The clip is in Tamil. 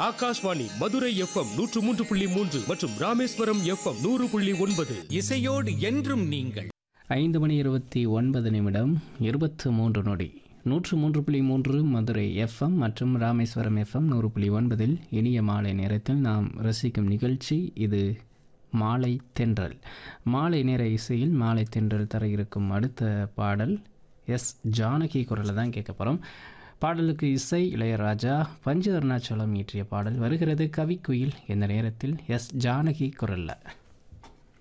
ஆகாஷ்வாணி மதுரை எஃப்எம் நூற்று மூன்று புள்ளி மூன்று மற்றும் ராமேஸ்வரம் எஃப்எம் நூறு புள்ளி ஒன்பது இசையோடு என்றும் நீங்கள் ஐந்து மணி இருபத்தி ஒன்பது நிமிடம் இருபத்து மூன்று நொடி நூற்று மூன்று புள்ளி மூன்று மதுரை எஃப்எம் மற்றும் ராமேஸ்வரம் எஃப்எம் நூறு புள்ளி ஒன்பதில் இனிய மாலை நேரத்தில் நாம் ரசிக்கும் நிகழ்ச்சி இது மாலை தென்றல் மாலை நேர இசையில் மாலை தென்றல் தர இருக்கும் அடுத்த பாடல் எஸ் ஜானகி குரலில் தான் கேட்க போகிறோம் பாடலுக்கு இசை இளையராஜா பஞ்ச அருணாச்சலம் இயற்றிய பாடல் வருகிறது கவிக்குயில் இந்த நேரத்தில் எஸ் ஜானகி குரலில்